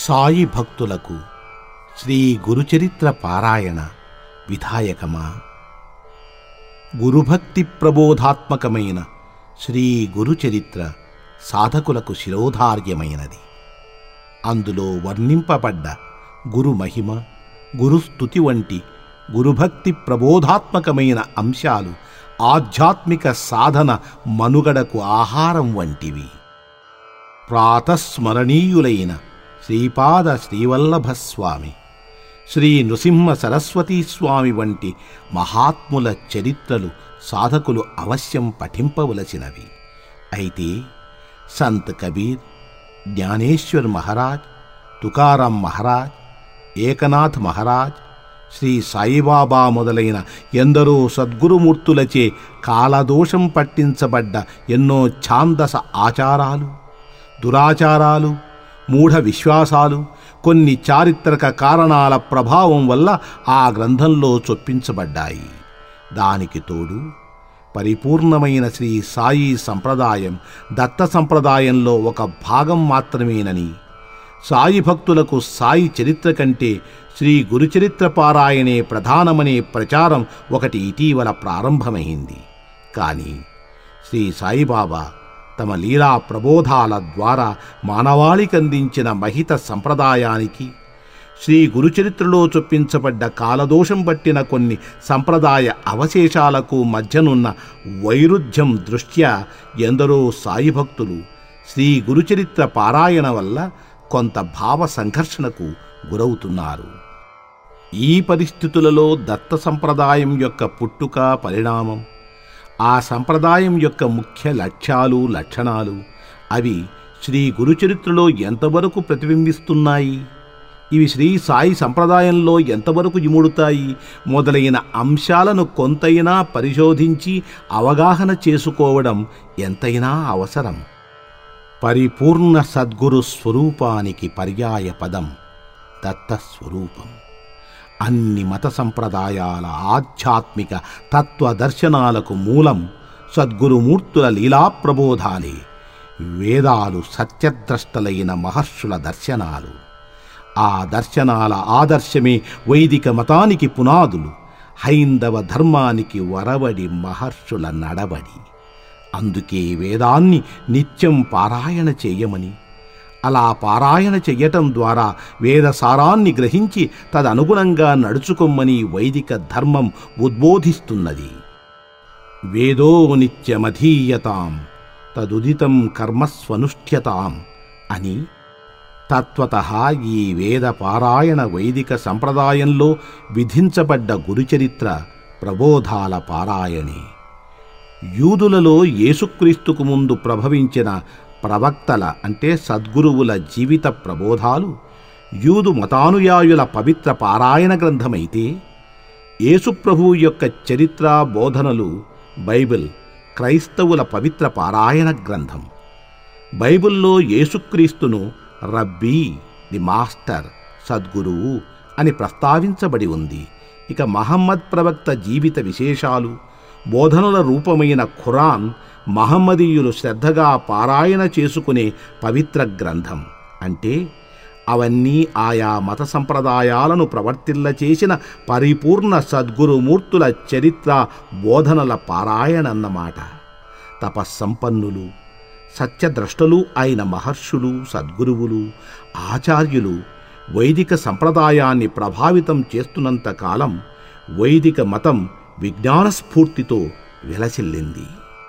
సాయి భక్తులకు శ్రీ గురుచరిత్ర పారాయణ విధాయకమా గురుభక్తి ప్రబోధాత్మకమైన శ్రీ గురుచరిత్ర సాధకులకు శిరోధార్యమైనది అందులో వర్ణింపబడ్డ గురు మహిమ గురుస్థుతి వంటి గురుభక్తి ప్రబోధాత్మకమైన అంశాలు ఆధ్యాత్మిక సాధన మనుగడకు ఆహారం వంటివి ప్రాతస్మరణీయులైన శ్రీపాద శ్రీవల్లభస్వామి శ్రీ నృసింహ సరస్వతీ స్వామి వంటి మహాత్ముల చరిత్రలు సాధకులు అవశ్యం పఠింపవలసినవి అయితే సంత్ కబీర్ జ్ఞానేశ్వర్ మహారాజ్ తుకారాం మహారాజ్ ఏకనాథ్ మహారాజ్ శ్రీ సాయిబాబా మొదలైన ఎందరో సద్గురుమూర్తులచే కాలదోషం పట్టించబడ్డ ఎన్నో ఛాందస ఆచారాలు దురాచారాలు మూఢ విశ్వాసాలు కొన్ని చారిత్రక కారణాల ప్రభావం వల్ల ఆ గ్రంథంలో చొప్పించబడ్డాయి దానికి తోడు పరిపూర్ణమైన శ్రీ సాయి సంప్రదాయం దత్త సంప్రదాయంలో ఒక భాగం మాత్రమేనని సాయి భక్తులకు సాయి చరిత్ర కంటే శ్రీ గురుచరిత్ర పారాయణే ప్రధానమనే ప్రచారం ఒకటి ఇటీవల ప్రారంభమైంది కానీ శ్రీ సాయిబాబా తమ లీలా ప్రబోధాల ద్వారా మానవాళికి అందించిన మహిత సంప్రదాయానికి శ్రీ గురుచరిత్రలో చొప్పించబడ్డ కాలదోషం పట్టిన కొన్ని సంప్రదాయ అవశేషాలకు మధ్యనున్న వైరుధ్యం దృష్ట్యా ఎందరో సాయి భక్తులు శ్రీ గురుచరిత్ర పారాయణ వల్ల కొంత భావ సంఘర్షణకు గురవుతున్నారు ఈ పరిస్థితులలో దత్త సంప్రదాయం యొక్క పుట్టుక పరిణామం ఆ సంప్రదాయం యొక్క ముఖ్య లక్ష్యాలు లక్షణాలు అవి శ్రీ గురుచరిత్రలో ఎంతవరకు ప్రతిబింబిస్తున్నాయి ఇవి శ్రీ సాయి సంప్రదాయంలో ఎంతవరకు ఇముడుతాయి మొదలైన అంశాలను కొంతైనా పరిశోధించి అవగాహన చేసుకోవడం ఎంతైనా అవసరం పరిపూర్ణ సద్గురు స్వరూపానికి పర్యాయ పదం దత్తస్వరూపం అన్ని మత సంప్రదాయాల ఆధ్యాత్మిక తత్వదర్శనాలకు మూలం సద్గురుమూర్తుల లీలా ప్రబోధాలే వేదాలు సత్యద్రష్టలైన మహర్షుల దర్శనాలు ఆ దర్శనాల ఆదర్శమే వైదిక మతానికి పునాదులు హైందవ ధర్మానికి వరవడి మహర్షుల నడవడి అందుకే వేదాన్ని నిత్యం పారాయణ చేయమని అలా పారాయణ చెయ్యటం ద్వారా వేద సారాన్ని గ్రహించి తదనుగుణంగా నడుచుకొమ్మని వైదిక ధర్మం ఉద్బోధిస్తున్నది వేదో నిత్యమధీయతాం తదుదితం కర్మస్వనుష్ఠ్యతాం అని తత్వత ఈ వేద పారాయణ వైదిక సంప్రదాయంలో విధించబడ్డ గురుచరిత్ర ప్రబోధాల పారాయణే యూదులలో యేసుక్రీస్తుకు ముందు ప్రభవించిన ప్రవక్తల అంటే సద్గురువుల జీవిత ప్రబోధాలు యూదు మతానుయాయుల పవిత్ర పారాయణ గ్రంథమైతే యేసుప్రభువు యొక్క చరిత్ర బోధనలు బైబిల్ క్రైస్తవుల పవిత్ర పారాయణ గ్రంథం బైబిల్లో యేసుక్రీస్తును రబ్బీ ది మాస్టర్ సద్గురువు అని ప్రస్తావించబడి ఉంది ఇక మహమ్మద్ ప్రవక్త జీవిత విశేషాలు బోధనల రూపమైన ఖురాన్ మహమ్మదీయులు శ్రద్ధగా పారాయణ చేసుకునే పవిత్ర గ్రంథం అంటే అవన్నీ ఆయా మత సంప్రదాయాలను ప్రవర్తిల్ల చేసిన పరిపూర్ణ సద్గురుమూర్తుల చరిత్ర బోధనల పారాయణన్నమాట తపస్సంపన్నులు సత్యద్రష్టలు అయిన మహర్షులు సద్గురువులు ఆచార్యులు వైదిక సంప్రదాయాన్ని ప్రభావితం చేస్తున్నంత కాలం వైదిక మతం విజ్ఞాన స్ఫూర్తితో విలసిల్లింది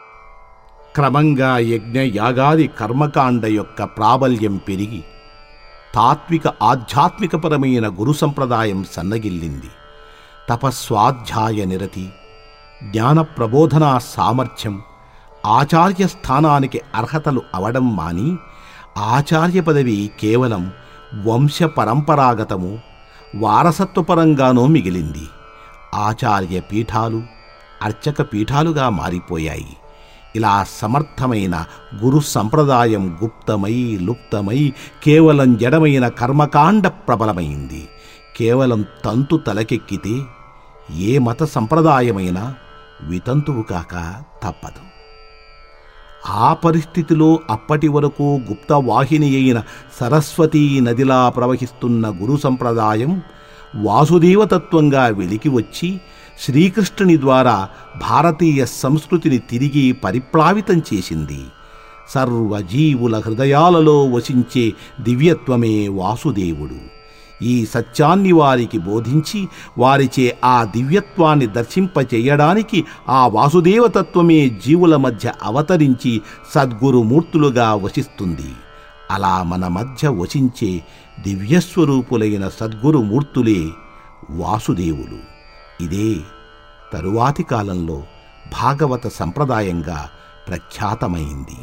క్రమంగా యజ్ఞ యాగాది కర్మకాండ యొక్క ప్రాబల్యం పెరిగి తాత్విక ఆధ్యాత్మికపరమైన గురు సంప్రదాయం సన్నగిల్లింది తపస్వాధ్యాయ నిరతి జ్ఞాన ప్రబోధనా సామర్థ్యం ఆచార్య స్థానానికి అర్హతలు అవడం మాని ఆచార్య పదవి కేవలం వంశ పరంపరాగతము వారసత్వపరంగానో మిగిలింది ఆచార్య పీఠాలు అర్చక పీఠాలుగా మారిపోయాయి ఇలా సమర్థమైన గురు సంప్రదాయం గుప్తమై లుప్తమై కేవలం జడమైన కర్మకాండ ప్రబలమైంది కేవలం తంతు తలకెక్కితే ఏ మత సంప్రదాయమైనా వితంతువు కాక తప్పదు ఆ పరిస్థితిలో అప్పటి వరకు గుప్తవాహిని అయిన సరస్వతీ నదిలా ప్రవహిస్తున్న గురు సంప్రదాయం వాసుదేవతత్వంగా వెలికి వచ్చి శ్రీకృష్ణుని ద్వారా భారతీయ సంస్కృతిని తిరిగి పరిప్లావితం చేసింది సర్వజీవుల హృదయాలలో వసించే దివ్యత్వమే వాసుదేవుడు ఈ సత్యాన్ని వారికి బోధించి వారిచే ఆ దివ్యత్వాన్ని దర్శింపచేయడానికి ఆ వాసుదేవతత్వమే జీవుల మధ్య అవతరించి సద్గురుమూర్తులుగా వసిస్తుంది అలా మన మధ్య వసించే దివ్యస్వరూపులైన సద్గురుమూర్తులే వాసుదేవులు ఇదే తరువాతి కాలంలో భాగవత సంప్రదాయంగా ప్రఖ్యాతమైంది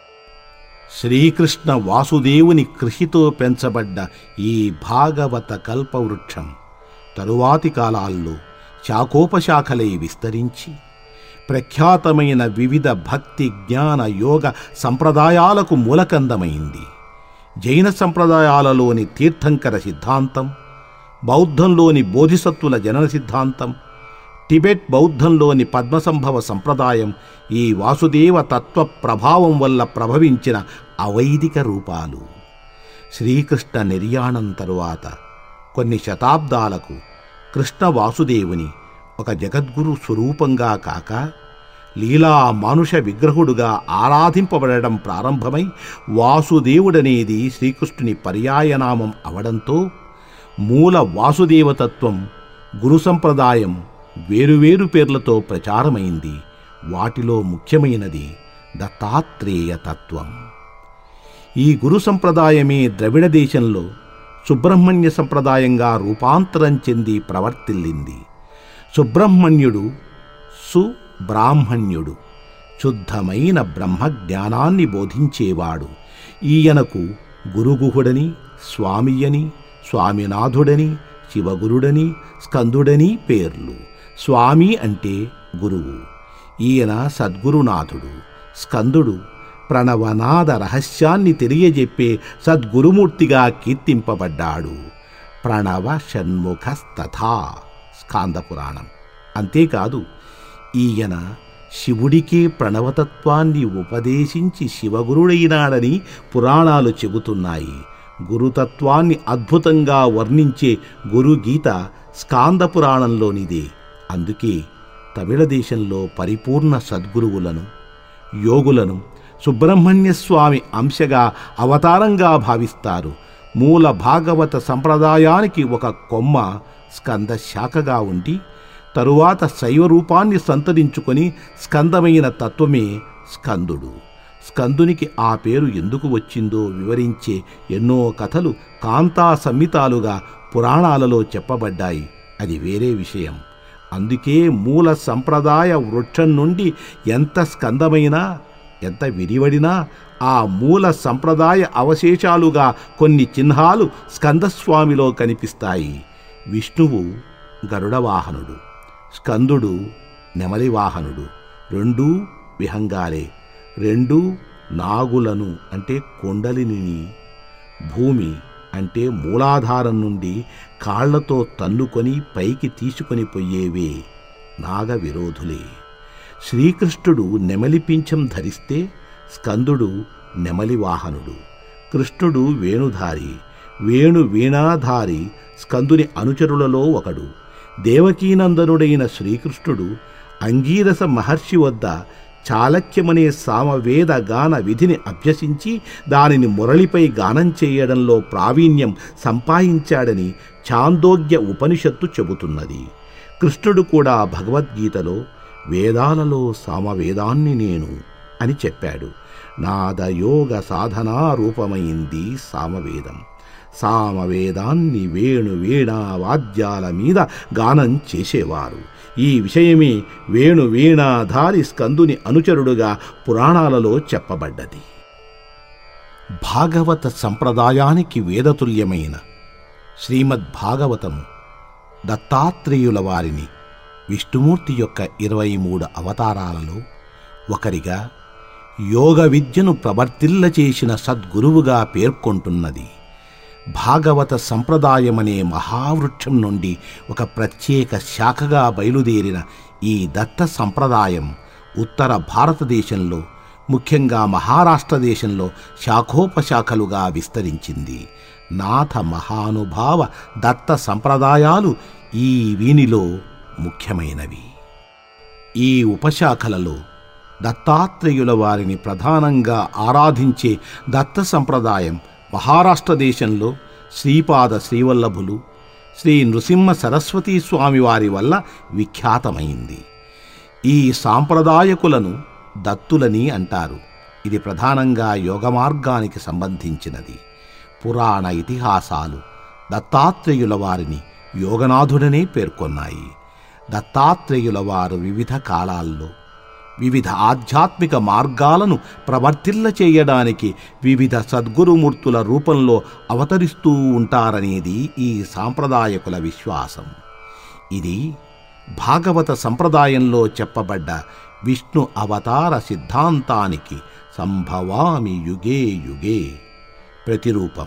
శ్రీకృష్ణ వాసుదేవుని కృషితో పెంచబడ్డ ఈ భాగవత కల్పవృక్షం తరువాతి కాలాల్లో శాఖోపశాఖలై విస్తరించి ప్రఖ్యాతమైన వివిధ భక్తి జ్ఞాన యోగ సంప్రదాయాలకు మూలకందమైంది జైన సంప్రదాయాలలోని తీర్థంకర సిద్ధాంతం బౌద్ధంలోని బోధిసత్వుల జనన సిద్ధాంతం టిబెట్ బౌద్ధంలోని పద్మసంభవ సంప్రదాయం ఈ వాసుదేవ తత్వ ప్రభావం వల్ల ప్రభవించిన అవైదిక రూపాలు శ్రీకృష్ణ నిర్యాణం తరువాత కొన్ని శతాబ్దాలకు కృష్ణ వాసుదేవుని ఒక జగద్గురు స్వరూపంగా కాక లీలా మానుష విగ్రహుడుగా ఆరాధింపబడడం ప్రారంభమై వాసుదేవుడనేది శ్రీకృష్ణుని పర్యాయనామం అవడంతో మూల వాసుదేవతత్వం గురు సంప్రదాయం వేరువేరు పేర్లతో ప్రచారమైంది వాటిలో ముఖ్యమైనది దత్తాత్రేయ తత్వం ఈ గురు సంప్రదాయమే ద్రవిడ దేశంలో సుబ్రహ్మణ్య సంప్రదాయంగా రూపాంతరం చెంది ప్రవర్తిల్లింది సుబ్రహ్మణ్యుడు సుబ్రాహ్మణ్యుడు శుద్ధమైన బ్రహ్మజ్ఞానాన్ని బోధించేవాడు ఈయనకు గురుగుహుడని స్వామియని స్వామినాథుడని శివగురుడని స్కందుడని పేర్లు స్వామి అంటే గురువు ఈయన సద్గురునాథుడు స్కందుడు ప్రణవనాద రహస్యాన్ని తెలియజెప్పే సద్గురుమూర్తిగా కీర్తింపబడ్డాడు ప్రణవ షణ్ముఖస్తథా స్కాందపురాణం అంతేకాదు ఈయన శివుడికే ప్రణవతత్వాన్ని ఉపదేశించి శివగురుడైనాడని పురాణాలు చెబుతున్నాయి గురుతత్వాన్ని అద్భుతంగా వర్ణించే గురుగీత స్కాంద పురాణంలోనిదే అందుకే తమిళ దేశంలో పరిపూర్ణ సద్గురువులను యోగులను సుబ్రహ్మణ్య స్వామి అంశగా అవతారంగా భావిస్తారు మూల భాగవత సంప్రదాయానికి ఒక కొమ్మ స్కంద శాఖగా ఉండి తరువాత శైవ రూపాన్ని సంతరించుకొని స్కందమైన తత్వమే స్కందుడు స్కందునికి ఆ పేరు ఎందుకు వచ్చిందో వివరించే ఎన్నో కథలు కాంతా సంహితాలుగా పురాణాలలో చెప్పబడ్డాయి అది వేరే విషయం అందుకే మూల సంప్రదాయ వృక్షం నుండి ఎంత స్కందమైనా ఎంత విడివడినా ఆ మూల సంప్రదాయ అవశేషాలుగా కొన్ని చిహ్నాలు స్కందస్వామిలో కనిపిస్తాయి విష్ణువు గరుడవాహనుడు స్కందుడు నెమలివాహనుడు రెండూ విహంగాలే రెండు నాగులను అంటే కొండలిని భూమి అంటే మూలాధారం నుండి కాళ్లతో తన్నుకొని పైకి తీసుకొని పోయేవే నాగ విరోధులే శ్రీకృష్ణుడు నెమలి పింఛం ధరిస్తే స్కందుడు నెమలి వాహనుడు కృష్ణుడు వేణుధారి వేణు వీణాధారి స్కందుని అనుచరులలో ఒకడు దేవకీనందనుడైన శ్రీకృష్ణుడు అంగీరస మహర్షి వద్ద చాళక్యమనే సామవేద గాన విధిని అభ్యసించి దానిని మురళిపై గానం చేయడంలో ప్రావీణ్యం సంపాదించాడని ఛాందోగ్య ఉపనిషత్తు చెబుతున్నది కృష్ణుడు కూడా భగవద్గీతలో వేదాలలో సామవేదాన్ని నేను అని చెప్పాడు నాదయోగ సాధనా రూపమైంది సామవేదం సామవేదాన్ని వేణు వీణా వాద్యాల మీద గానం చేసేవారు ఈ విషయమే వేణు వీణాధారి స్కందుని అనుచరుడుగా పురాణాలలో చెప్పబడ్డది భాగవత సంప్రదాయానికి వేదతుల్యమైన శ్రీమద్ భాగవతము దత్తాత్రేయుల వారిని విష్ణుమూర్తి యొక్క ఇరవై మూడు అవతారాలలో ఒకరిగా యోగ విద్యను ప్రవర్తిల్ల చేసిన సద్గురువుగా పేర్కొంటున్నది భాగవత సంప్రదాయమనే మహావృక్షం నుండి ఒక ప్రత్యేక శాఖగా బయలుదేరిన ఈ దత్త సంప్రదాయం ఉత్తర భారతదేశంలో ముఖ్యంగా మహారాష్ట్ర దేశంలో శాఖోపశాఖలుగా విస్తరించింది నాథ మహానుభావ దత్త సంప్రదాయాలు ఈ వీనిలో ముఖ్యమైనవి ఈ ఉపశాఖలలో దత్తాత్రేయుల వారిని ప్రధానంగా ఆరాధించే దత్త సంప్రదాయం మహారాష్ట్ర దేశంలో శ్రీపాద శ్రీవల్లభులు శ్రీ నృసింహ సరస్వతీ స్వామి వారి వల్ల విఖ్యాతమైంది ఈ సాంప్రదాయకులను దత్తులని అంటారు ఇది ప్రధానంగా యోగ మార్గానికి సంబంధించినది పురాణ ఇతిహాసాలు దత్తాత్రేయుల వారిని యోగనాథుడనే పేర్కొన్నాయి దత్తాత్రేయుల వారు వివిధ కాలాల్లో వివిధ ఆధ్యాత్మిక మార్గాలను ప్రవర్తిల్ల చేయడానికి వివిధ సద్గురుమూర్తుల రూపంలో అవతరిస్తూ ఉంటారనేది ఈ సాంప్రదాయకుల విశ్వాసం ఇది భాగవత సంప్రదాయంలో చెప్పబడ్డ విష్ణు అవతార సిద్ధాంతానికి సంభవామి యుగే యుగే ప్రతిరూపం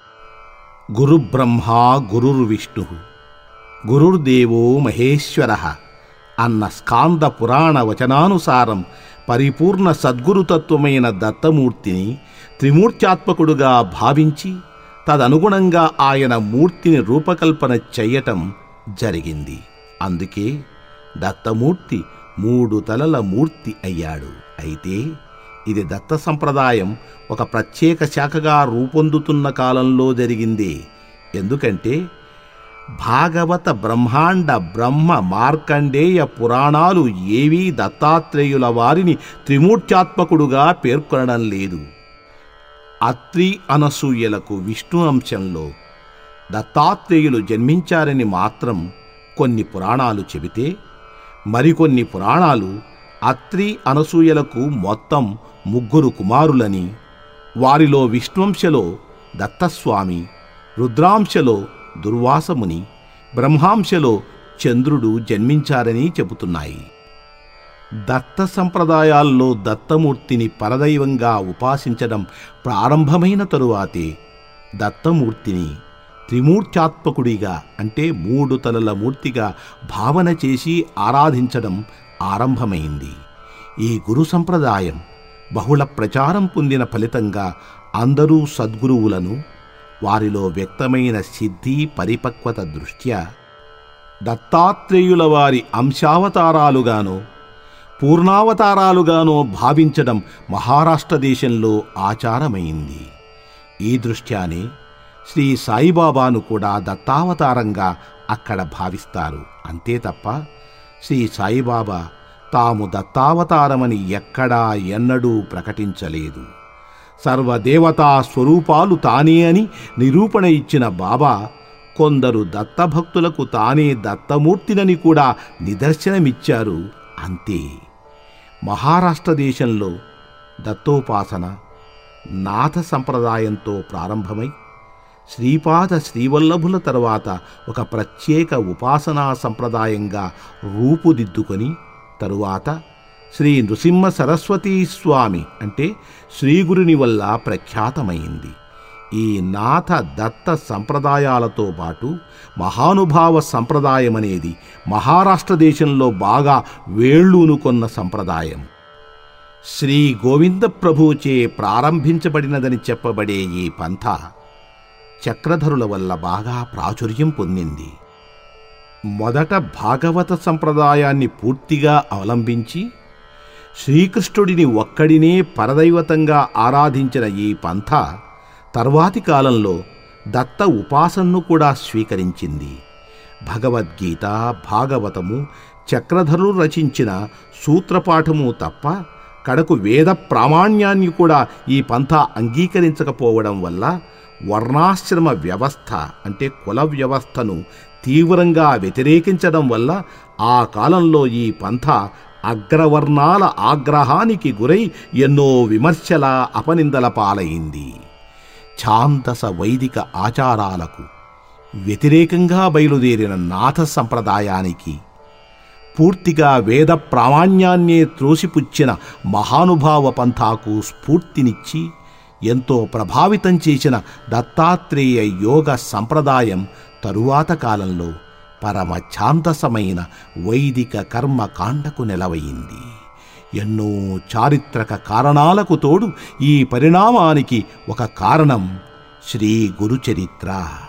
గురుబ్రహ్మ గురుర్విష్ణు గురుర్దేవో మహేశ్వర అన్న స్కాంద పురాణ వచనానుసారం పరిపూర్ణ సద్గురుతత్వమైన దత్తమూర్తిని త్రిమూర్త్యాత్మకుడుగా భావించి తదనుగుణంగా ఆయన మూర్తిని రూపకల్పన చెయ్యటం జరిగింది అందుకే దత్తమూర్తి మూడు తలల మూర్తి అయ్యాడు అయితే ఇది దత్త సంప్రదాయం ఒక ప్రత్యేక శాఖగా రూపొందుతున్న కాలంలో జరిగింది ఎందుకంటే భాగవత బ్రహ్మాండ బ్రహ్మ మార్కండేయ పురాణాలు ఏవీ దత్తాత్రేయుల వారిని త్రిమూర్త్యాత్మకుడుగా పేర్కొనడం లేదు అత్రి అనసూయలకు విష్ణు అంశంలో దత్తాత్రేయులు జన్మించారని మాత్రం కొన్ని పురాణాలు చెబితే మరికొన్ని పురాణాలు అత్రి అనసూయలకు మొత్తం ముగ్గురు కుమారులని వారిలో విష్ణువంశలో దత్తస్వామి రుద్రాంశలో దుర్వాసముని బ్రహ్మాంశలో చంద్రుడు జన్మించారని చెబుతున్నాయి దత్త సంప్రదాయాల్లో దత్తమూర్తిని పరదైవంగా ఉపాసించడం ప్రారంభమైన తరువాతే దత్తమూర్తిని త్రిమూర్త్యాత్మకుడిగా అంటే మూడు తలల మూర్తిగా భావన చేసి ఆరాధించడం ఆరంభమైంది ఈ గురు సంప్రదాయం బహుళ ప్రచారం పొందిన ఫలితంగా అందరూ సద్గురువులను వారిలో వ్యక్తమైన సిద్ధి పరిపక్వత దృష్ట్యా దత్తాత్రేయుల వారి అంశావతారాలుగానో పూర్ణావతారాలుగానో భావించడం మహారాష్ట్ర దేశంలో ఆచారమైంది ఈ దృష్ట్యానే శ్రీ సాయిబాబాను కూడా దత్తావతారంగా అక్కడ భావిస్తారు అంతే తప్ప శ్రీ సాయిబాబా తాము దత్తావతారమని ఎక్కడా ఎన్నడూ ప్రకటించలేదు సర్వదేవతా స్వరూపాలు తానే అని నిరూపణ ఇచ్చిన బాబా కొందరు దత్తభక్తులకు తానే దత్తమూర్తినని కూడా నిదర్శనమిచ్చారు అంతే మహారాష్ట్ర దేశంలో దత్తోపాసన నాథ సంప్రదాయంతో ప్రారంభమై శ్రీపాద శ్రీవల్లభుల తర్వాత ఒక ప్రత్యేక ఉపాసనా సంప్రదాయంగా రూపుదిద్దుకొని తరువాత శ్రీ నృసింహ సరస్వతీ స్వామి అంటే శ్రీగురుని వల్ల ప్రఖ్యాతమైంది ఈ నాథ దత్త సంప్రదాయాలతో పాటు మహానుభావ సంప్రదాయం అనేది మహారాష్ట్ర దేశంలో బాగా వేళ్ళూనుకొన్న సంప్రదాయం శ్రీ గోవింద ప్రభుచే ప్రారంభించబడినదని చెప్పబడే ఈ పంథ చక్రధరుల వల్ల బాగా ప్రాచుర్యం పొందింది మొదట భాగవత సంప్రదాయాన్ని పూర్తిగా అవలంబించి శ్రీకృష్ణుడిని ఒక్కడినే పరదైవతంగా ఆరాధించిన ఈ పంథ తర్వాతి కాలంలో దత్త ఉపాసనను కూడా స్వీకరించింది భగవద్గీత భాగవతము చక్రధరులు రచించిన సూత్రపాఠము తప్ప కడకు వేద ప్రామాణ్యాన్ని కూడా ఈ పంథ అంగీకరించకపోవడం వల్ల వర్ణాశ్రమ వ్యవస్థ అంటే కుల వ్యవస్థను తీవ్రంగా వ్యతిరేకించడం వల్ల ఆ కాలంలో ఈ పంథ అగ్రవర్ణాల ఆగ్రహానికి గురై ఎన్నో విమర్శల అపనిందల పాలైంది ఛాందస వైదిక ఆచారాలకు వ్యతిరేకంగా బయలుదేరిన నాథ సంప్రదాయానికి పూర్తిగా వేద ప్రామాణ్యాన్నే త్రోసిపుచ్చిన మహానుభావ పంథాకు స్ఫూర్తినిచ్చి ఎంతో ప్రభావితం చేసిన దత్తాత్రేయ యోగ సంప్రదాయం తరువాత కాలంలో పరమ ఛాందసమైన వైదిక కర్మకాండకు నెలవయింది ఎన్నో చారిత్రక కారణాలకు తోడు ఈ పరిణామానికి ఒక కారణం శ్రీ గురుచరిత్ర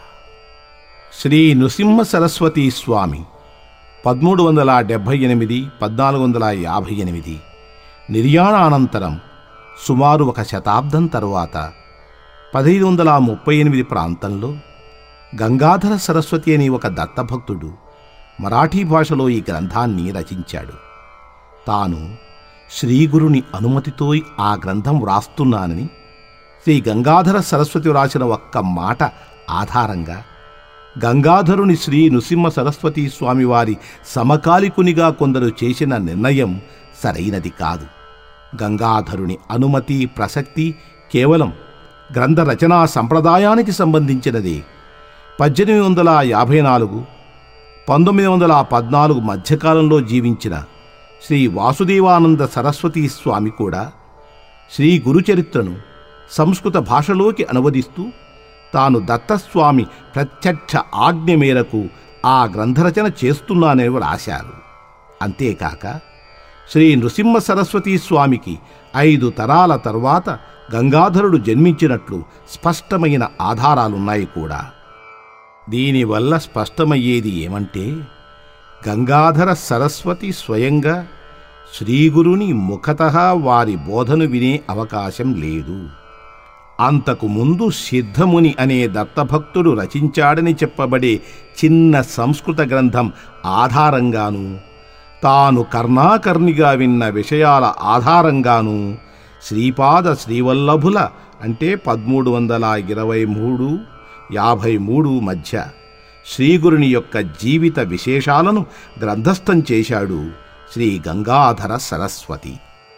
శ్రీ నృసింహ సరస్వతి స్వామి పదమూడు వందల డెబ్భై ఎనిమిది పద్నాలుగు వందల యాభై ఎనిమిది నిర్యాణానంతరం సుమారు ఒక శతాబ్దం తరువాత పదహైదు వందల ముప్పై ఎనిమిది ప్రాంతంలో గంగాధర సరస్వతి అని ఒక దత్తభక్తుడు మరాఠీ భాషలో ఈ గ్రంథాన్ని రచించాడు తాను శ్రీగురుని అనుమతితో ఆ గ్రంథం వ్రాస్తున్నానని శ్రీ గంగాధర సరస్వతి వ్రాసిన ఒక్క మాట ఆధారంగా గంగాధరుని శ్రీ నృసింహ సరస్వతి స్వామివారి సమకాలికునిగా కొందరు చేసిన నిర్ణయం సరైనది కాదు గంగాధరుని అనుమతి ప్రసక్తి కేవలం గ్రంథ రచనా సంప్రదాయానికి సంబంధించినదే పద్దెనిమిది వందల యాభై నాలుగు పంతొమ్మిది వందల పద్నాలుగు మధ్యకాలంలో జీవించిన శ్రీ వాసుదేవానంద సరస్వతి స్వామి కూడా శ్రీ గురుచరిత్రను సంస్కృత భాషలోకి అనువదిస్తూ తాను దత్తస్వామి ప్రత్యక్ష ఆజ్ఞ మేరకు ఆ గ్రంథరచన చేస్తున్నానని రాశారు అంతేకాక శ్రీ నృసింహ సరస్వతి స్వామికి ఐదు తరాల తర్వాత గంగాధరుడు జన్మించినట్లు స్పష్టమైన ఆధారాలున్నాయి కూడా దీనివల్ల స్పష్టమయ్యేది ఏమంటే గంగాధర సరస్వతి స్వయంగా శ్రీగురుని ముఖతః వారి బోధను వినే అవకాశం లేదు అంతకు ముందు సిద్ధముని అనే దత్తభక్తుడు రచించాడని చెప్పబడే చిన్న సంస్కృత గ్రంథం ఆధారంగాను తాను కర్ణాకర్ణిగా విన్న విషయాల ఆధారంగాను శ్రీపాద శ్రీవల్లభుల అంటే పదమూడు వందల ఇరవై మూడు యాభై మూడు మధ్య శ్రీగురుని యొక్క జీవిత విశేషాలను గ్రంథస్థం చేశాడు శ్రీ గంగాధర సరస్వతి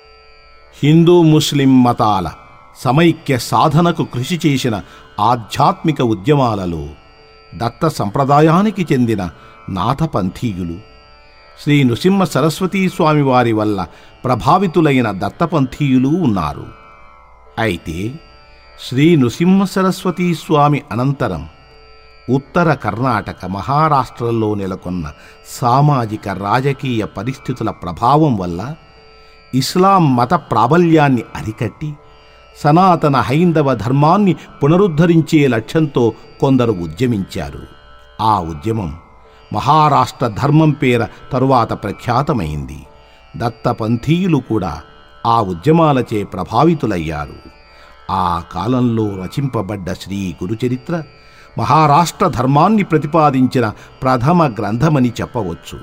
హిందూ ముస్లిం మతాల సమైక్య సాధనకు కృషి చేసిన ఆధ్యాత్మిక ఉద్యమాలలో దత్త సంప్రదాయానికి చెందిన నాథపంథీయులు శ్రీ నృసింహ సరస్వతీ స్వామి వారి వల్ల ప్రభావితులైన దత్తపంథీయులు ఉన్నారు అయితే శ్రీ నృసింహ సరస్వతీ స్వామి అనంతరం ఉత్తర కర్ణాటక మహారాష్ట్రల్లో నెలకొన్న సామాజిక రాజకీయ పరిస్థితుల ప్రభావం వల్ల ఇస్లాం మత ప్రాబల్యాన్ని అరికట్టి సనాతన హైందవ ధర్మాన్ని పునరుద్ధరించే లక్ష్యంతో కొందరు ఉద్యమించారు ఆ ఉద్యమం మహారాష్ట్ర ధర్మం పేర తరువాత ప్రఖ్యాతమైంది దత్తపంథీయులు కూడా ఆ ఉద్యమాలచే ప్రభావితులయ్యారు ఆ కాలంలో రచింపబడ్డ శ్రీ గురుచరిత్ర మహారాష్ట్ర ధర్మాన్ని ప్రతిపాదించిన ప్రథమ గ్రంథమని చెప్పవచ్చు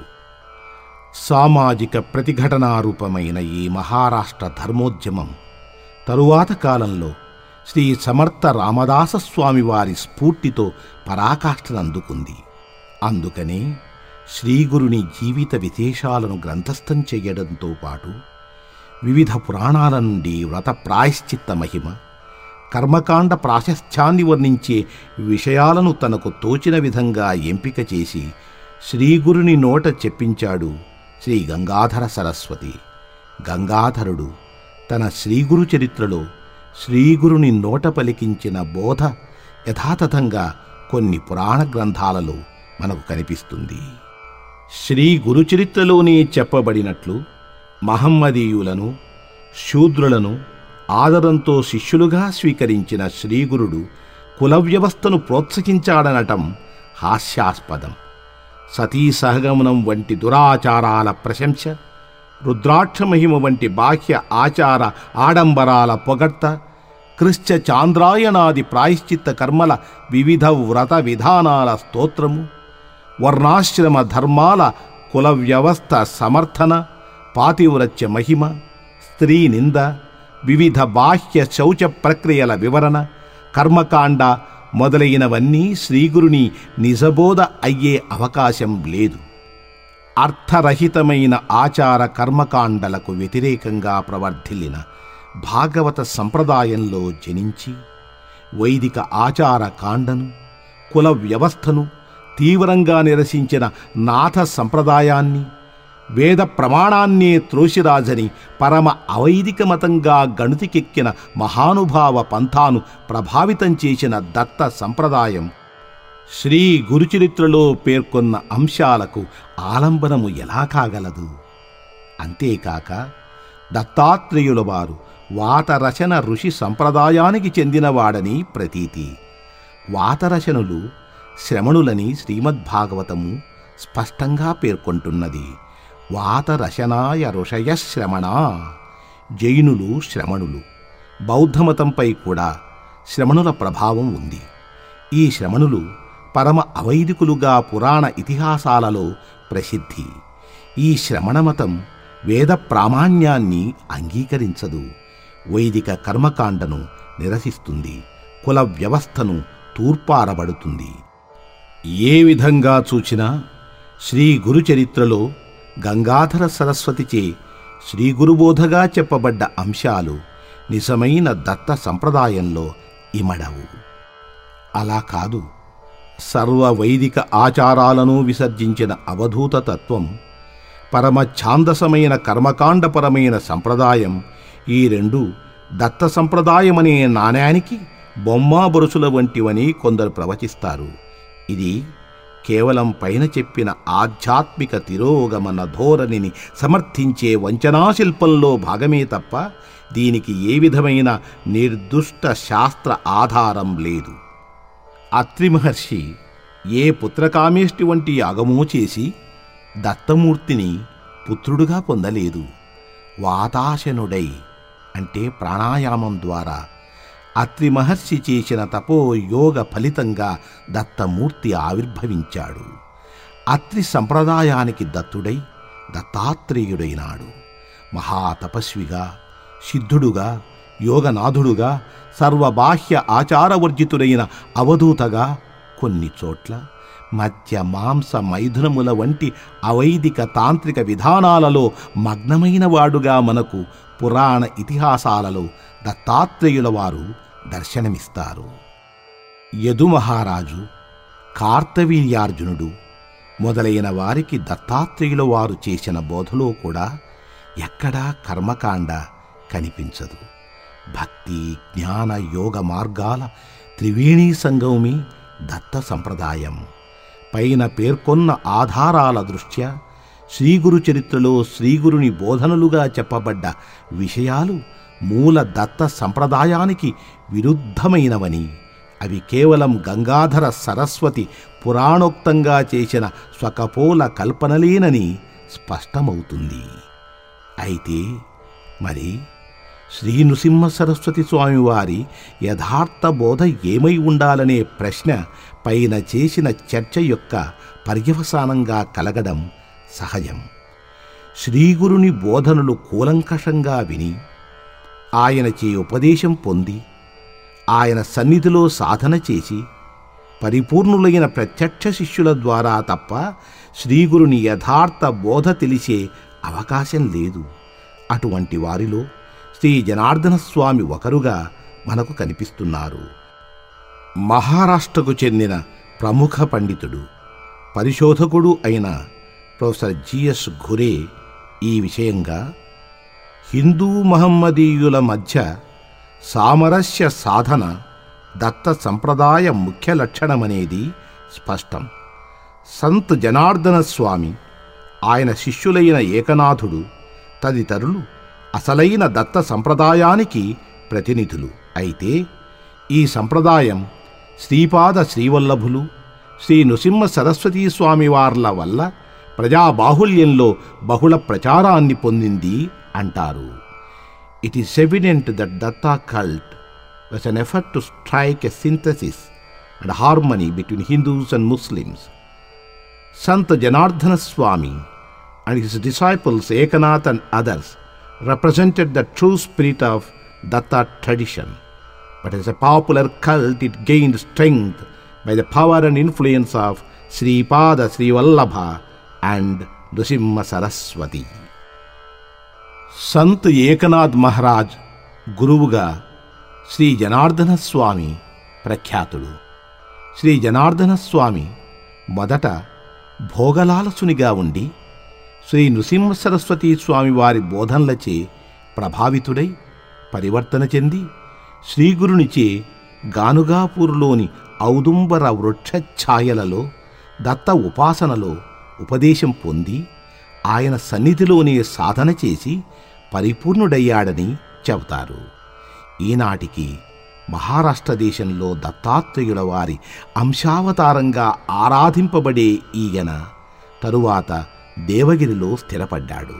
సామాజిక ప్రతిఘటనారూపమైన ఈ మహారాష్ట్ర ధర్మోద్యమం తరువాత కాలంలో శ్రీ సమర్థ రామదాస స్వామి వారి స్ఫూర్తితో పరాకాష్ఠనందుకుంది అందుకనే శ్రీగురుని జీవిత విశేషాలను గ్రంథస్థం చేయడంతో పాటు వివిధ పురాణాల నుండి వ్రత ప్రాయశ్చిత్త మహిమ కర్మకాండ ప్రాశస్త్యాన్ని వర్ణించే విషయాలను తనకు తోచిన విధంగా ఎంపిక చేసి శ్రీగురుని నోట చెప్పించాడు శ్రీ గంగాధర సరస్వతి గంగాధరుడు తన శ్రీగురు చరిత్రలో శ్రీగురుని నోట పలికించిన బోధ యథాతథంగా కొన్ని పురాణ గ్రంథాలలో మనకు కనిపిస్తుంది శ్రీ గురుచరిత్రలోనే చెప్పబడినట్లు మహమ్మదీయులను శూద్రులను ఆదరంతో శిష్యులుగా స్వీకరించిన శ్రీగురుడు కుల వ్యవస్థను ప్రోత్సహించాడనటం హాస్యాస్పదం సతీ సహగమనం వంటి దురాచారాల ప్రశంస రుద్రాక్ష మహిమ వంటి బాహ్య ఆచార ఆడంబరాల పొగడ్త క్రిశ్చ చాంద్రాయణాది ప్రాయశ్చిత్త కర్మల వివిధ వ్రత విధానాల స్తోత్రము వర్ణాశ్రమ ధర్మాల కుల వ్యవస్థ సమర్థన పాతివ్రత్య మహిమ స్త్రీ నింద వివిధ బాహ్య శౌచ ప్రక్రియల వివరణ కర్మకాండ మొదలైనవన్నీ శ్రీగురుని నిజబోధ అయ్యే అవకాశం లేదు అర్థరహితమైన ఆచార కర్మకాండలకు వ్యతిరేకంగా ప్రవర్ధిల్లిన భాగవత సంప్రదాయంలో జనించి వైదిక ఆచార కాండను కుల వ్యవస్థను తీవ్రంగా నిరసించిన నాథ సంప్రదాయాన్ని వేద ప్రమాణాన్నే త్రోసిరాజని పరమ అవైదిక మతంగా గణుతికెక్కిన మహానుభావ పంథాను ప్రభావితం చేసిన దత్త సంప్రదాయం శ్రీ గురుచరిత్రలో పేర్కొన్న అంశాలకు ఆలంబనము ఎలా కాగలదు అంతేకాక దత్తాత్రేయుల వారు వాతరచన ఋషి సంప్రదాయానికి చెందినవాడని ప్రతీతి వాతరచనులు శ్రమణులని శ్రీమద్భాగవతము స్పష్టంగా పేర్కొంటున్నది వాతరచనాయ ఋషయ శ్రమణ జైనులు శ్రమణులు బౌద్ధమతంపై కూడా శ్రమణుల ప్రభావం ఉంది ఈ శ్రమణులు పరమ అవైదికులుగా పురాణ ఇతిహాసాలలో ప్రసిద్ధి ఈ శ్రమణమతం వేద ప్రామాణ్యాన్ని అంగీకరించదు వైదిక కర్మకాండను నిరసిస్తుంది కుల వ్యవస్థను తూర్పారబడుతుంది ఏ విధంగా చూచినా శ్రీ గురు చరిత్రలో గంగాధర సరస్వతిచే శ్రీ గురుబోధగా చెప్పబడ్డ అంశాలు నిజమైన దత్త సంప్రదాయంలో ఇమడవు అలా కాదు సర్వ వైదిక ఆచారాలను విసర్జించిన అవధూత తత్వం పరమ ఛాందసమైన కర్మకాండపరమైన సంప్రదాయం ఈ రెండు దత్త సంప్రదాయమనే నాణ్యానికి బొమ్మాబొరుసుల వంటివని కొందరు ప్రవచిస్తారు ఇది కేవలం పైన చెప్పిన ఆధ్యాత్మిక తిరోగమన ధోరణిని సమర్థించే వంచనాశిల్పంలో భాగమే తప్ప దీనికి ఏ విధమైన నిర్దుష్ట శాస్త్ర ఆధారం లేదు అత్రి మహర్షి ఏ పుత్రకామేష్టి వంటి యాగమో చేసి దత్తమూర్తిని పుత్రుడుగా పొందలేదు వాతాశనుడై అంటే ప్రాణాయామం ద్వారా అత్రి మహర్షి చేసిన తపో యోగ ఫలితంగా దత్తమూర్తి ఆవిర్భవించాడు అత్రి సంప్రదాయానికి దత్తుడై దత్తాత్రేయుడైనాడు మహాతపస్విగా సిద్ధుడుగా యోగనాథుడుగా సర్వబాహ్య ఆచారవర్జితుడైన అవధూతగా కొన్ని చోట్ల మధ్య మాంస మైథునముల వంటి అవైదిక తాంత్రిక విధానాలలో మగ్నమైన వాడుగా మనకు పురాణ ఇతిహాసాలలో దత్తాత్రేయుల వారు దర్శనమిస్తారు యదుమహారాజు కార్తవీర్యార్జునుడు మొదలైన వారికి దత్తాత్రేయుల వారు చేసిన బోధలో కూడా ఎక్కడా కర్మకాండ కనిపించదు భక్తి జ్ఞాన యోగ మార్గాల త్రివేణీ సంగమమే దత్త సంప్రదాయం పైన పేర్కొన్న ఆధారాల దృష్ట్యా శ్రీగురు చరిత్రలో శ్రీగురుని బోధనలుగా చెప్పబడ్డ విషయాలు మూల దత్త సంప్రదాయానికి విరుద్ధమైనవని అవి కేవలం గంగాధర సరస్వతి పురాణోక్తంగా చేసిన స్వకపోల కల్పనలేనని స్పష్టమవుతుంది అయితే మరి శ్రీ నృసింహ సరస్వతి స్వామివారి యథార్థ బోధ ఏమై ఉండాలనే ప్రశ్న పైన చేసిన చర్చ యొక్క పర్యవసానంగా కలగడం సహజం శ్రీగురుని బోధనలు కూలంకషంగా విని ఆయన చే ఉపదేశం పొంది ఆయన సన్నిధిలో సాధన చేసి పరిపూర్ణులైన ప్రత్యక్ష శిష్యుల ద్వారా తప్ప శ్రీగురుని యథార్థ బోధ తెలిసే అవకాశం లేదు అటువంటి వారిలో శ్రీ జనార్దన స్వామి ఒకరుగా మనకు కనిపిస్తున్నారు మహారాష్ట్రకు చెందిన ప్రముఖ పండితుడు పరిశోధకుడు అయిన ప్రొఫెసర్ జిఎస్ ఘురే ఈ విషయంగా హిందూ మహమ్మదీయుల మధ్య సామరస్య సాధన దత్త సంప్రదాయ ముఖ్య లక్షణమనేది స్పష్టం సంత్ జనార్దన స్వామి ఆయన శిష్యులైన ఏకనాథుడు తదితరులు అసలైన దత్త సంప్రదాయానికి ప్రతినిధులు అయితే ఈ సంప్రదాయం శ్రీపాద శ్రీవల్లభులు శ్రీ నృసింహ సరస్వతీ స్వామి వార్ల వల్ల ప్రజాబాహుల్యంలో బహుళ ప్రచారాన్ని పొందింది అంటారు it is evident that Datta cult was an effort to strike a synthesis and harmony between Hindus and Muslims Sant Janardhana Swami and his disciples Ekanath and others represented the true spirit of Datta tradition. But as a popular cult, it gained strength by the power and influence of Sri Pada Sri Vallabha and Nrusimha Saraswati Sant Eknath Maharaj గురువుగా శ్రీ జనార్దన స్వామి ప్రఖ్యాతుడు శ్రీ జనార్దన స్వామి మొదట భోగలాలసునిగా ఉండి శ్రీ నృసింహ సరస్వతీ స్వామి వారి బోధనలచే ప్రభావితుడై పరివర్తన చెంది శ్రీగురునిచే గానుగాపూర్లోని ఔదుంబర వృక్షఛాయలలో దత్త ఉపాసనలో ఉపదేశం పొంది ఆయన సన్నిధిలోనే సాధన చేసి పరిపూర్ణుడయ్యాడని చెబుతారు ఈనాటికి మహారాష్ట్ర దేశంలో దత్తాత్రేయుల వారి అంశావతారంగా ఆరాధింపబడే ఈయన తరువాత దేవగిరిలో స్థిరపడ్డాడు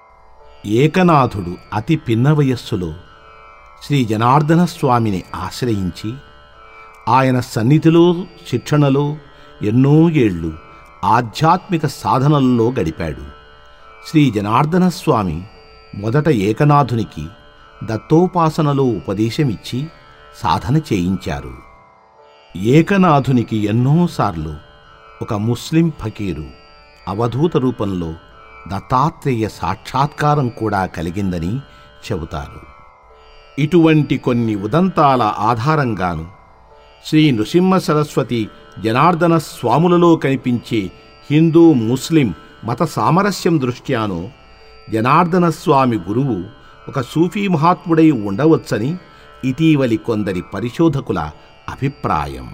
ఏకనాథుడు అతి పిన్న వయస్సులో శ్రీ జనార్దన స్వామిని ఆశ్రయించి ఆయన సన్నిధిలో శిక్షణలో ఎన్నో ఏళ్ళు ఆధ్యాత్మిక సాధనల్లో గడిపాడు శ్రీ జనార్దన స్వామి మొదట ఏకనాథునికి దత్తోపాసనలో ఉపదేశమిచ్చి సాధన చేయించారు ఏకనాథునికి ఎన్నోసార్లు ఒక ముస్లిం ఫకీరు అవధూత రూపంలో దత్తాత్రేయ సాక్షాత్కారం కూడా కలిగిందని చెబుతారు ఇటువంటి కొన్ని ఉదంతాల ఆధారంగాను శ్రీ నృసింహ సరస్వతి జనార్దన స్వాములలో కనిపించే హిందూ ముస్లిం మత సామరస్యం దృష్ట్యాను జనార్దన స్వామి గురువు ఒక సూఫీ మహాత్ముడై ఉండవచ్చని ఇటీవలి కొందరి పరిశోధకుల అభిప్రాయం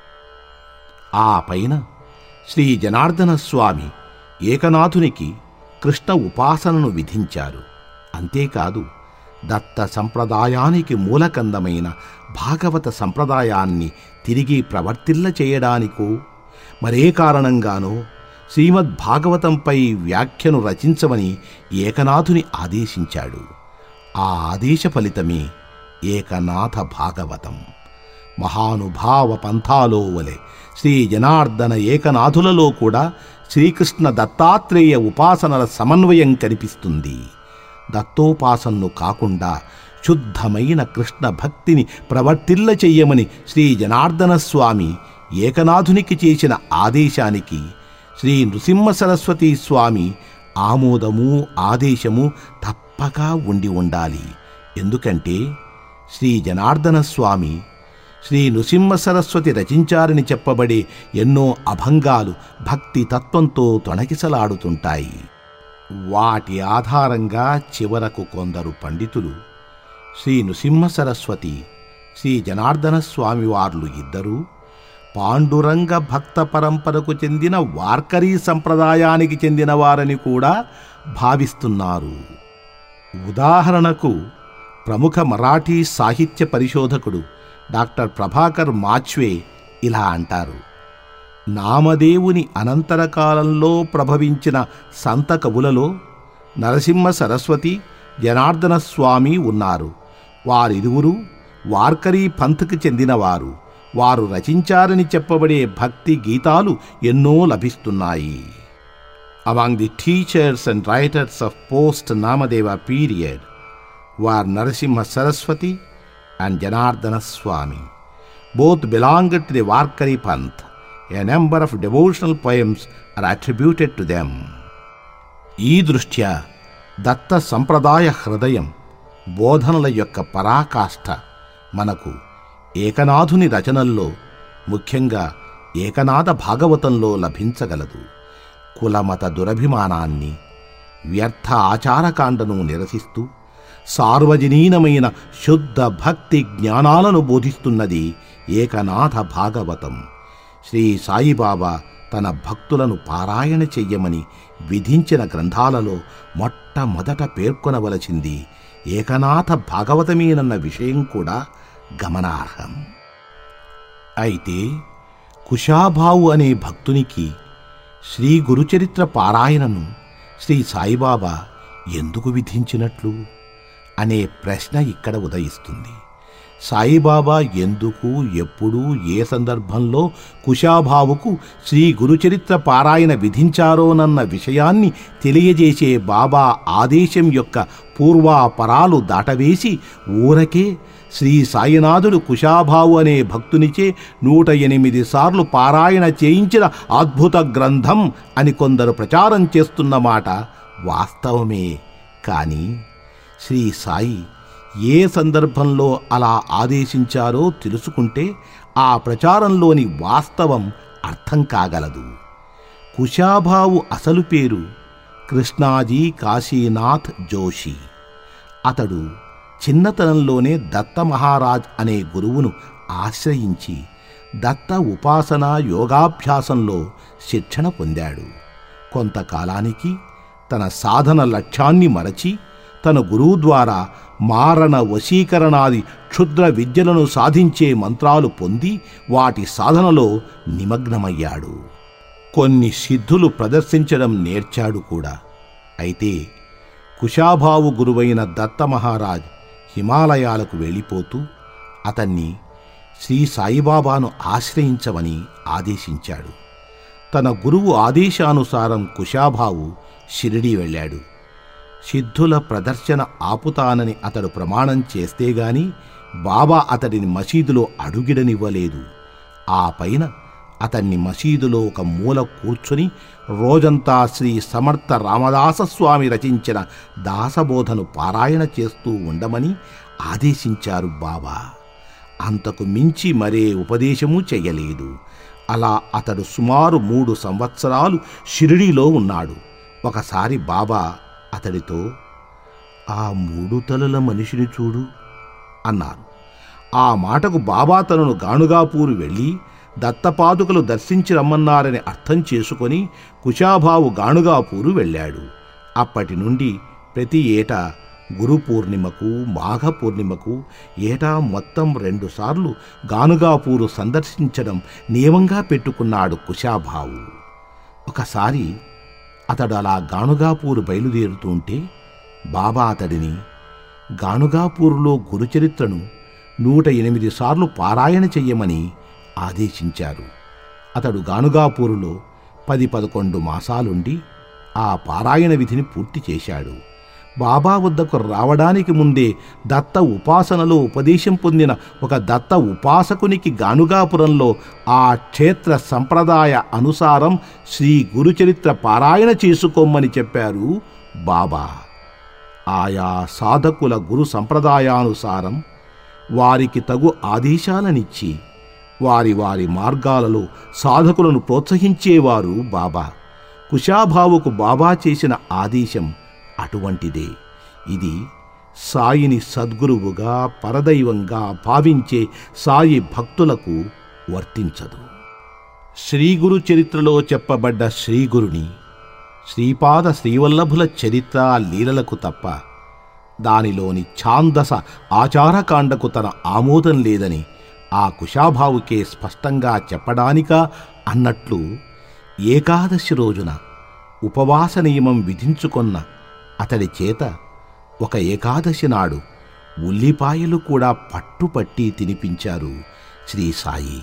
ఆ పైన శ్రీ జనార్దన స్వామి ఏకనాథునికి కృష్ణ ఉపాసనను విధించారు అంతేకాదు దత్త సంప్రదాయానికి మూలకందమైన భాగవత సంప్రదాయాన్ని తిరిగి ప్రవర్తిల్ల చేయడానికో మరే కారణంగానో శ్రీమద్ భాగవతంపై వ్యాఖ్యను రచించమని ఏకనాథుని ఆదేశించాడు ఆ ఆదేశ ఫలితమే ఏకనాథ భాగవతం మహానుభావ పంథాలో వలె శ్రీ జనార్దన ఏకనాథులలో కూడా శ్రీకృష్ణ దత్తాత్రేయ ఉపాసనల సమన్వయం కనిపిస్తుంది దత్తోపాసనను కాకుండా శుద్ధమైన కృష్ణ భక్తిని ప్రవర్తిల్ల చెయ్యమని శ్రీ జనార్దన స్వామి ఏకనాథునికి చేసిన ఆదేశానికి శ్రీ నృసింహ సరస్వతి స్వామి ఆమోదము ఆదేశము తప్పక ఉండి ఉండాలి ఎందుకంటే శ్రీ జనార్దన స్వామి శ్రీ నృసింహ సరస్వతి రచించారని చెప్పబడే ఎన్నో అభంగాలు భక్తి తత్వంతో తొణకిసలాడుతుంటాయి వాటి ఆధారంగా చివరకు కొందరు పండితులు శ్రీ నృసింహ సరస్వతి శ్రీ జనార్దన స్వామివార్లు ఇద్దరూ పాండురంగ భక్త పరంపరకు చెందిన వార్కరీ సంప్రదాయానికి చెందినవారని కూడా భావిస్తున్నారు ఉదాహరణకు ప్రముఖ మరాఠీ సాహిత్య పరిశోధకుడు డాక్టర్ ప్రభాకర్ మాచ్వే ఇలా అంటారు నామదేవుని అనంతర కాలంలో ప్రభవించిన సంత కవులలో నరసింహ సరస్వతి జనార్దన స్వామి ఉన్నారు వారిరువురు వార్కరీ పంథ్కి చెందినవారు వారు రచించారని చెప్పబడే భక్తి గీతాలు ఎన్నో లభిస్తున్నాయి among the teachers and writers of post Namadeva period were Narasimha Saraswati and Janardhana Swami both belong to the Warkari panth a number of devotional poems are attributed to them ఈ దృష్ట్యా దత్త సంప్రదాయ హృదయం బోధనల యొక్క పరాకాష్ఠ మనకు ఏకనాథుని రచనల్లో ముఖ్యంగా ఏకనాథ భాగవతంలో లభించగలదు కులమత దురభిమానాన్ని వ్యర్థ ఆచారకాండను నిరసిస్తూ సార్వజనీనమైన శుద్ధ భక్తి జ్ఞానాలను బోధిస్తున్నది ఏకనాథ భాగవతం శ్రీ సాయిబాబా తన భక్తులను పారాయణ చెయ్యమని విధించిన గ్రంథాలలో మొట్టమొదట పేర్కొనవలసింది ఏకనాథ భాగవతమేనన్న విషయం కూడా గమనార్హం అయితే కుషాభావు అనే భక్తునికి శ్రీ గురుచరిత్ర పారాయణను శ్రీ సాయిబాబా ఎందుకు విధించినట్లు అనే ప్రశ్న ఇక్కడ ఉదయిస్తుంది సాయిబాబా ఎందుకు ఎప్పుడు ఏ సందర్భంలో కుషాభావుకు శ్రీ గురుచరిత్ర పారాయణ విధించారోనన్న విషయాన్ని తెలియజేసే బాబా ఆదేశం యొక్క పూర్వాపరాలు దాటవేసి ఊరకే శ్రీ సాయినాథుడు కుషాభావు అనే భక్తునిచే నూట ఎనిమిది సార్లు పారాయణ చేయించిన అద్భుత గ్రంథం అని కొందరు ప్రచారం చేస్తున్నమాట వాస్తవమే కానీ శ్రీ సాయి ఏ సందర్భంలో అలా ఆదేశించారో తెలుసుకుంటే ఆ ప్రచారంలోని వాస్తవం అర్థం కాగలదు కుషాభావు అసలు పేరు కృష్ణాజీ కాశీనాథ్ జోషి అతడు చిన్నతనంలోనే దత్త మహారాజ్ అనే గురువును ఆశ్రయించి దత్త ఉపాసన యోగాభ్యాసంలో శిక్షణ పొందాడు కొంతకాలానికి తన సాధన లక్ష్యాన్ని మరచి తన గురువు ద్వారా మారణ వశీకరణాది క్షుద్ర విద్యలను సాధించే మంత్రాలు పొంది వాటి సాధనలో నిమగ్నమయ్యాడు కొన్ని సిద్ధులు ప్రదర్శించడం నేర్చాడు కూడా అయితే కుశాభావు గురువైన దత్త మహారాజ్ హిమాలయాలకు వెళ్ళిపోతూ అతన్ని శ్రీ సాయిబాబాను ఆశ్రయించమని ఆదేశించాడు తన గురువు ఆదేశానుసారం కుశాభావు షిరిడి వెళ్ళాడు సిద్ధుల ప్రదర్శన ఆపుతానని అతడు ప్రమాణం చేస్తే గాని బాబా అతడిని మసీదులో అడుగిడనివ్వలేదు ఆ పైన అతన్ని మసీదులో ఒక మూల కూర్చుని రోజంతా శ్రీ సమర్థ రామదాస స్వామి రచించిన దాసబోధను పారాయణ చేస్తూ ఉండమని ఆదేశించారు బాబా అంతకు మించి మరే ఉపదేశము చెయ్యలేదు అలా అతడు సుమారు మూడు సంవత్సరాలు షిరిడీలో ఉన్నాడు ఒకసారి బాబా అతడితో ఆ మూడు తలల మనిషిని చూడు అన్నారు ఆ మాటకు బాబా తనను గానుగాపూరు వెళ్ళి దత్తపాదుకలు దర్శించి రమ్మన్నారని అర్థం చేసుకొని కుశాభావు గానుగాపూరు వెళ్ళాడు అప్పటి నుండి ప్రతి ఏటా గురు పూర్ణిమకు మాఘ పూర్ణిమకు ఏటా మొత్తం రెండుసార్లు గానుగాపూరు సందర్శించడం నియమంగా పెట్టుకున్నాడు కుశాభావు ఒకసారి అతడు అలా గానుగాపూరు బయలుదేరుతుంటే బాబా అతడిని గానుగాపూరులో గురుచరిత్రను నూట ఎనిమిది సార్లు పారాయణ చెయ్యమని ఆదేశించారు అతడు గానుగాపూరులో పది పదకొండు మాసాలుండి ఆ పారాయణ విధిని పూర్తి చేశాడు బాబా వద్దకు రావడానికి ముందే దత్త ఉపాసనలో ఉపదేశం పొందిన ఒక దత్త ఉపాసకునికి గానుగాపురంలో ఆ క్షేత్ర సంప్రదాయ అనుసారం శ్రీ గురుచరిత్ర పారాయణ చేసుకోమని చెప్పారు బాబా ఆయా సాధకుల గురు సంప్రదాయానుసారం వారికి తగు ఆదేశాలనిచ్చి వారి వారి మార్గాలలో సాధకులను ప్రోత్సహించేవారు బాబా కుశాభావుకు బాబా చేసిన ఆదేశం అటువంటిదే ఇది సాయిని సద్గురువుగా పరదైవంగా భావించే సాయి భక్తులకు వర్తించదు శ్రీగురు చరిత్రలో చెప్పబడ్డ శ్రీగురుని శ్రీపాద శ్రీవల్లభుల చరిత్ర లీలలకు తప్ప దానిలోని ఛాందస ఆచారకాండకు తన ఆమోదం లేదని ఆ కుశాభావుకే స్పష్టంగా చెప్పడానికా అన్నట్లు ఏకాదశి రోజున ఉపవాస నియమం విధించుకొన్న అతడి చేత ఒక ఏకాదశి నాడు ఉల్లిపాయలు కూడా పట్టుపట్టి తినిపించారు శ్రీ సాయి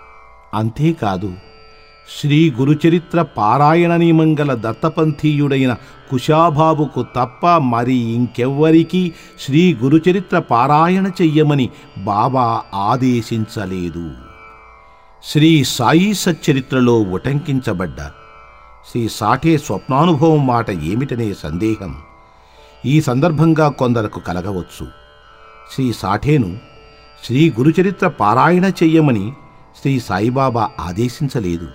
అంతేకాదు శ్రీ గురుచరిత్ర పారాయణ నియమంగల దత్తపంథీయుడైన కుశాబాబుకు తప్ప మరి ఇంకెవ్వరికీ శ్రీ గురుచరిత్ర పారాయణ చెయ్యమని బాబా ఆదేశించలేదు శ్రీ సాయి సచ్చరిత్రలో ఉటంకించబడ్డ శ్రీ సాఠే స్వప్నానుభవం మాట ఏమిటనే సందేహం ఈ సందర్భంగా కొందరకు కలగవచ్చు శ్రీ సాఠేను శ్రీ గురుచరిత్ర పారాయణ చెయ్యమని శ్రీ సాయిబాబా ఆదేశించలేదు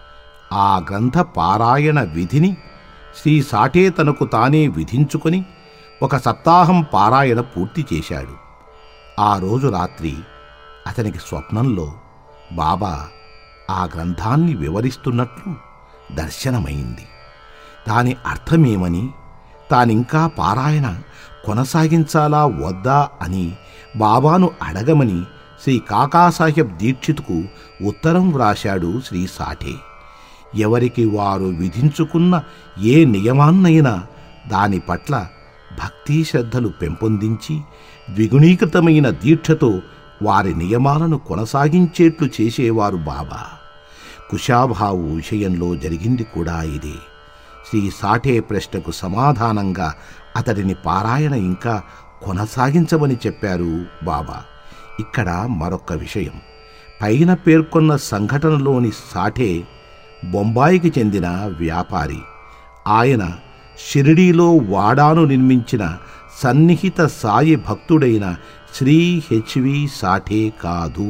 ఆ గ్రంథ పారాయణ విధిని శ్రీ సాఠే తనకు తానే విధించుకొని ఒక సప్తాహం పారాయణ పూర్తి చేశాడు ఆ రోజు రాత్రి అతనికి స్వప్నంలో బాబా ఆ గ్రంథాన్ని వివరిస్తున్నట్లు దర్శనమైంది దాని అర్థమేమని తానింకా పారాయణ కొనసాగించాలా వద్దా అని బాబాను అడగమని శ్రీ కాకాసాహెబ్ దీక్షిత్కు ఉత్తరం వ్రాశాడు శ్రీ సాఠే ఎవరికి వారు విధించుకున్న ఏ నియమాన్నైనా దాని పట్ల భక్తి శ్రద్ధలు పెంపొందించి ద్విగుణీకృతమైన దీక్షతో వారి నియమాలను కొనసాగించేట్లు చేసేవారు బాబా కుశాభావు విషయంలో జరిగింది కూడా ఇదే శ్రీ సాఠే ప్రశ్నకు సమాధానంగా అతడిని పారాయణ ఇంకా కొనసాగించమని చెప్పారు బాబా ఇక్కడ మరొక విషయం పైన పేర్కొన్న సంఘటనలోని సాఠే బొంబాయికి చెందిన వ్యాపారి ఆయన షిరిడీలో వాడాను నిర్మించిన సన్నిహిత సాయి భక్తుడైన శ్రీ హెచ్వి సాఠే కాదు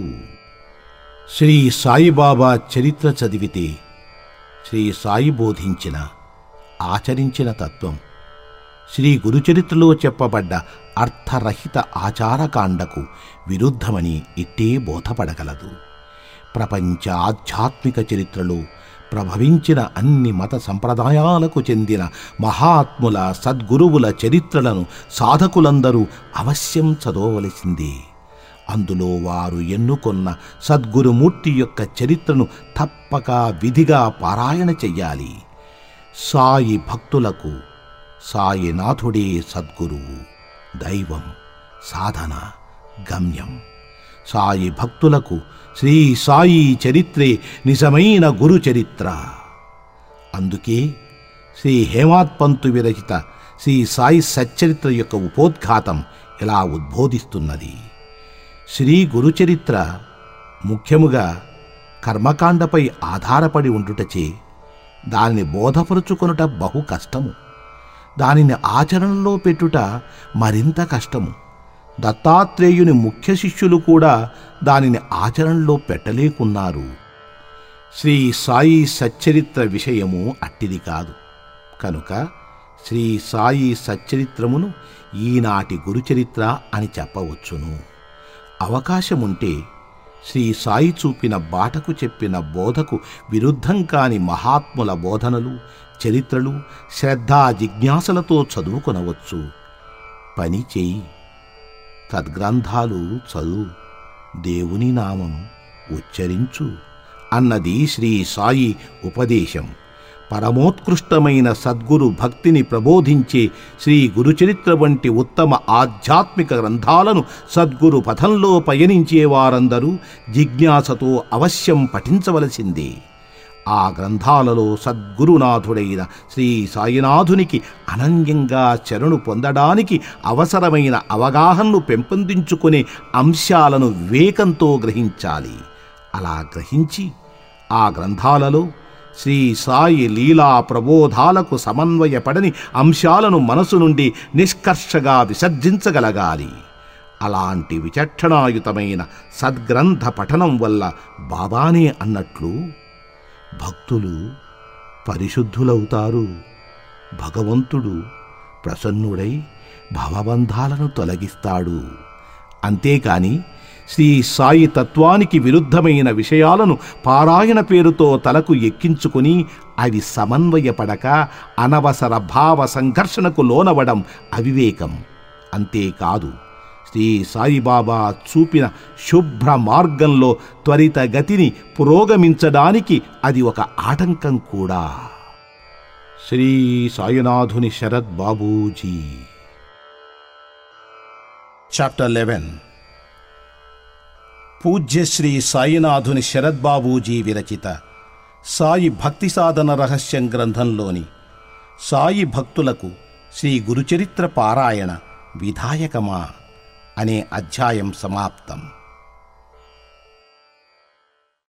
శ్రీ సాయిబాబా చరిత్ర చదివితే శ్రీ సాయి బోధించిన ఆచరించిన తత్వం శ్రీ గురుచరిత్రలో చెప్పబడ్డ అర్థరహిత ఆచారకాండకు విరుద్ధమని ఇట్టే బోధపడగలదు ప్రపంచ ఆధ్యాత్మిక చరిత్రలో ప్రభవించిన అన్ని మత సంప్రదాయాలకు చెందిన మహాత్ముల సద్గురువుల చరిత్రలను సాధకులందరూ అవశ్యం చదవవలసిందే అందులో వారు ఎన్నుకొన్న సద్గురుమూర్తి యొక్క చరిత్రను తప్పక విధిగా పారాయణ చెయ్యాలి సాయి భక్తులకు సాయినాథుడే సద్గురువు దైవం సాధన గమ్యం సాయి భక్తులకు శ్రీ సాయి చరిత్రే నిజమైన గురు చరిత్ర అందుకే శ్రీ హేమాత్ పంతు విరచిత శ్రీ సాయి సచ్చరిత్ర యొక్క ఉపోద్ఘాతం ఇలా ఉద్బోధిస్తున్నది శ్రీ గురుచరిత్ర ముఖ్యముగా కర్మకాండపై ఆధారపడి ఉండుటచే దానిని బోధపరుచుకొనుట బహు కష్టము దానిని ఆచరణలో పెట్టుట మరింత కష్టము దత్తాత్రేయుని ముఖ్య శిష్యులు కూడా దానిని ఆచరణలో పెట్టలేకున్నారు శ్రీ సాయి సచ్చరిత్ర విషయము అట్టిది కాదు కనుక శ్రీ సాయి సచ్చరిత్రమును ఈనాటి గురుచరిత్ర అని చెప్పవచ్చును అవకాశముంటే శ్రీ సాయి చూపిన బాటకు చెప్పిన బోధకు విరుద్ధం కాని మహాత్ముల బోధనలు చరిత్రలు శ్రద్ధా జిజ్ఞాసలతో చదువుకొనవచ్చు పని చేయి సద్గ్రంథాలు చదువు దేవుని నామం ఉచ్చరించు అన్నది శ్రీ సాయి ఉపదేశం పరమోత్కృష్టమైన సద్గురు భక్తిని ప్రబోధించే శ్రీ గురుచరిత్ర వంటి ఉత్తమ ఆధ్యాత్మిక గ్రంథాలను సద్గురు పథంలో పయనించే వారందరూ జిజ్ఞాసతో అవశ్యం పఠించవలసిందే ఆ గ్రంథాలలో సద్గురునాథుడైన శ్రీ సాయినాథునికి అనన్యంగా శరణు పొందడానికి అవసరమైన అవగాహనను పెంపొందించుకునే అంశాలను వివేకంతో గ్రహించాలి అలా గ్రహించి ఆ గ్రంథాలలో శ్రీ సాయి లీలా ప్రబోధాలకు సమన్వయపడని అంశాలను మనసు నుండి నిష్కర్షగా విసర్జించగలగాలి అలాంటి విచక్షణాయుతమైన సద్గ్రంథ పఠనం వల్ల బాబానే అన్నట్లు భక్తులు పరిశుద్ధులవుతారు భగవంతుడు ప్రసన్నుడై భవబంధాలను తొలగిస్తాడు అంతేకాని శ్రీ సాయి తత్వానికి విరుద్ధమైన విషయాలను పారాయణ పేరుతో తలకు ఎక్కించుకుని అవి సమన్వయపడక అనవసర భావ సంఘర్షణకు లోనవడం అవివేకం అంతేకాదు శ్రీ సాయిబాబా చూపిన శుభ్ర మార్గంలో త్వరితగతిని పురోగమించడానికి అది ఒక ఆటంకం కూడా శ్రీ సాయినాథుని శరత్ బాబూజీ చాప్టర్ లెవెన్ పూజ్య శ్రీ సాయినాథుని శరత్ బాబూజీ విరచిత సాయి భక్తి సాధన రహస్యం గ్రంథంలోని సాయి భక్తులకు శ్రీ గురుచరిత్ర పారాయణ విధాయకమా అనే అధ్యాయం సమాప్తం